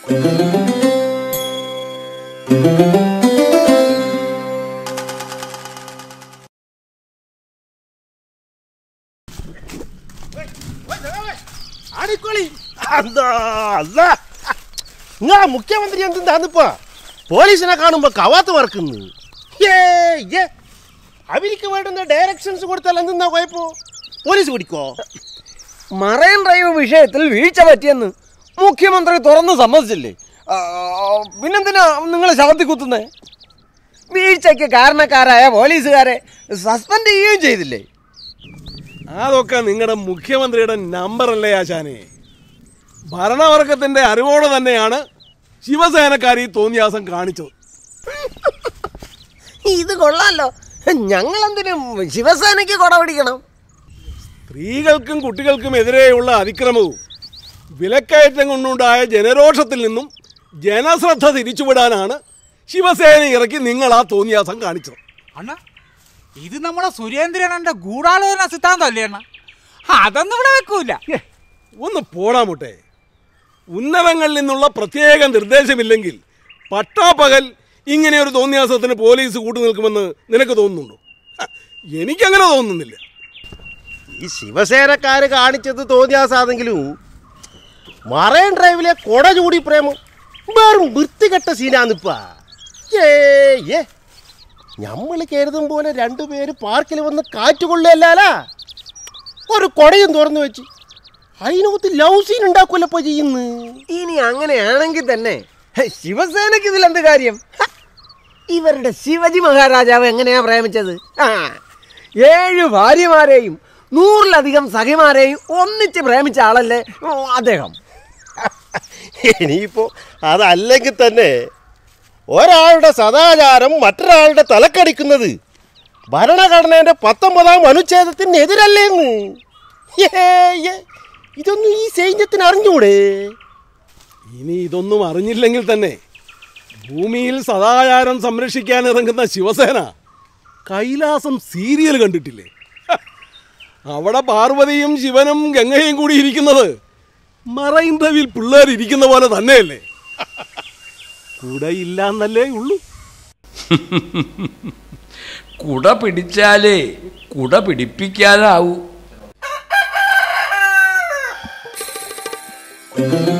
ആടിക്കോളി അല്ലാ അല്ല നിങ്ങളാ മുഖ്യമന്ത്രി എന്തിനാന്നിപ്പോ പോലീസിനെ കാണുമ്പോ കവാത്ത് മറക്കുന്നു ഏ ഏ അവർക്ക് വേണ്ടുന്ന ഡയറക്ഷൻസ് കൊടുത്താൽ എന്തെന്നാ കുഴപ്പോ പോലീസ് പിടിക്കോ മറൈൻ ഡ്രൈവ് വിഷയത്തിൽ വീഴ്ച പറ്റിയെന്ന് മുഖ്യമന്ത്രി തുറന്ന് സമ്മതിച്ചില്ലേ ആ, പിന്നെന്തിനാ നിങ്ങൾ ശവത്തി കുത്തുന്നേ വീഴ്ചയ്ക്ക് കാരണക്കാരായ പോലീസുകാരെ സസ്പെൻഡ് ചെയ്യുകയും ചെയ്തില്ലേ അതൊക്കെ നിങ്ങളുടെ മുഖ്യമന്ത്രിയുടെ നമ്പറല്ലേ ആശാനെ ഭരണവർഗത്തിന്റെ അറിവോടെ തന്നെയാണ് ശിവസേനക്കാർ ഈ തോന്നിയാസം കാണിച്ചത് ഇത് കൊള്ളാലോ ഞങ്ങൾ എന്തിനും ശിവസേനയ്ക്ക് കൊട പിടിക്കണം സ്ത്രീകൾക്കും കുട്ടികൾക്കും എതിരെയുള്ള അതിക്രമവും വിലക്കയറ്റം കൊണ്ടുണ്ടായ ജനരോഷത്തിൽ നിന്നും ജനശ്രദ്ധ തിരിച്ചുവിടാനാണ് ശിവസേന ഇറക്കി നിങ്ങൾ ആ തോന്നിയാസം കാണിച്ചത് അണ്ണ ഇത് നമ്മുടെ സുരേന്ദ്രനന്റെ ഗൂഢാലോചന സിദ്ധാന്തമല്ലേ അണ്ണ അതൊന്നും ഇവിടെ വെക്കൂല ഹേ, ഒന്ന് പോടാ മുട്ടെ ഉന്നതങ്ങളിൽ നിന്നുള്ള പ്രത്യേക നിർദ്ദേശമില്ലെങ്കിൽ പട്ടാപ്പകൽ ഇങ്ങനെ ഒരു തോന്നിയാസത്തിന് പോലീസ് കൂട്ടു നിൽക്കുമെന്ന് നിനക്ക് തോന്നുന്നുണ്ടോ ഹ, എനിക്കങ്ങനെ തോന്നുന്നില്ല ഈ ശിവസേനക്കാര് കാണിച്ചത് തോന്നിയാസാണെങ്കിലും മറൈൻ ഡ്രൈവിലെ കൊട ചൂടി പ്രേമം വെറും വൃത്തികെട്ട സീനാന്നിപ്പാ ഏ ഏ നമ്മൾ കരുതും പോലെ രണ്ടുപേര് പാർക്കിൽ വന്ന് കാറ്റുകൊള്ളല്ലാലാ ഒരു കൊടയും തുറന്നു വെച്ച് അതിനകത്ത് ലവ് സീൻ ഉണ്ടാക്കൂലപ്പോ ചെയ്യുന്നു ഇനി അങ്ങനെയാണെങ്കിൽ തന്നെ ശിവസേനയ്ക്ക് ഇതിലെന്ത് കാര്യം ഹ! ഇവരുടെ ശിവജി മഹാരാജാവ് എങ്ങനെയാ പ്രേമിച്ചത് ആ ഏഴ് ഭാര്യമാരെയും നൂറിലധികം സഖിമാരെയും ഒന്നിച്ച് പ്രേമിച്ച ആളല്ലേ ഓ, അദ്ദേഹം ഇനിയിപ്പോ അതല്ലെങ്കിൽ തന്നെ ഒരാളുടെ സദാചാരം മറ്റൊരാളുടെ തലക്കടിക്കുന്നത് ഭരണഘടനയുടെ പത്തൊമ്പതാം അനുച്ഛേദത്തിനെതിരല്ലേന്ന് ഏ, ഏ, ഇതൊന്നും ഈ സൈന്യത്തിന് അറിഞ്ഞൂടെ ഇനി ഇതൊന്നും അറിഞ്ഞില്ലെങ്കിൽ തന്നെ ഭൂമിയിൽ സദാചാരം സംരക്ഷിക്കാൻ ഇറങ്ങുന്ന ശിവസേന കൈലാസം സീരിയൽ കണ്ടിട്ടില്ലേ ഹ, അവിടെ പാർവതിയും ശിവനും ഗംഗയും കൂടി ഇരിക്കുന്നത് മറൈൻ ഡ്രൈവിൽ പിള്ളേർ ഇരിക്കുന്ന പോലെ തന്നെയല്ലേ കൂടെയില്ല എന്നല്ലേ ഉള്ളൂ കുട പിടിച്ചാലേ കുട പിടിപ്പിക്കാനാവൂ